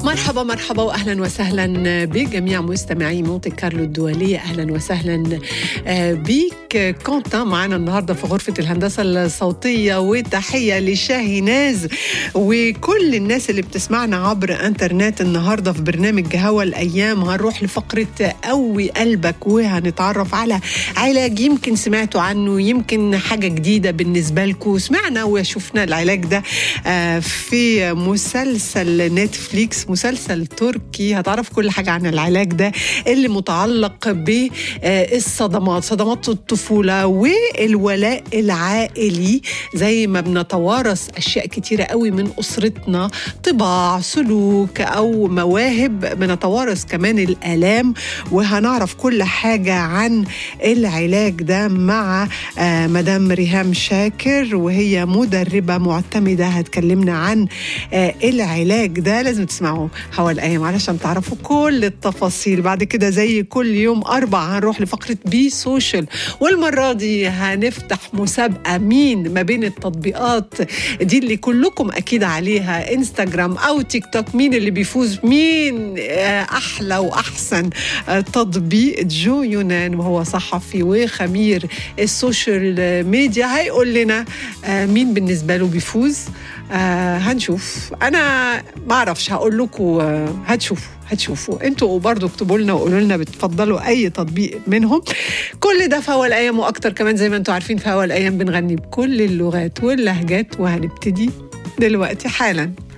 مرحبا مرحبا واهلا وسهلا بجميع مستمعي مونتي كارلو الدوليه اهلا وسهلا بيك كونتا معنا النهارده في غرفه الهندسه الصوتيه وتحيه لشاهيناز وكل الناس اللي بتسمعنا عبر انترنت النهارده في برنامج هوا الايام هنروح لفقره قوي قلبك وهنتعرف على علاج يمكن سمعتوا عنه يمكن حاجه جديده بالنسبه لكم سمعنا وشفنا العلاج ده في مسلسل نتفليكس مسلسل تركي هتعرف كل حاجة عن العلاج ده اللي متعلق بالصدمات صدمات الطفولة والولاء العائلي زي ما بنتوارث أشياء كتيرة قوي من أسرتنا طباع سلوك أو مواهب بنتوارث كمان الآلام وهنعرف كل حاجة عن العلاج ده مع مدام ريهام شاكر وهي مدربة معتمدة هتكلمنا عن العلاج ده لازم تسمعوا هوا الايام علشان تعرفوا كل التفاصيل بعد كده زي كل يوم اربع هنروح لفقره بي سوشيال والمره دي هنفتح مسابقه مين ما بين التطبيقات دي اللي كلكم اكيد عليها انستغرام او تيك توك مين اللي بيفوز مين احلى واحسن تطبيق جو يونان وهو صحفي وخمير السوشيال ميديا هيقول لنا مين بالنسبه له بيفوز آه هنشوف انا ما اعرفش هقول لكم آه هتشوفوا هتشوفوا انتوا برضو اكتبوا لنا وقولوا لنا بتفضلوا اي تطبيق منهم كل ده في هوا الايام واكتر كمان زي ما انتوا عارفين في هوا الايام بنغني بكل اللغات واللهجات وهنبتدي دلوقتي حالا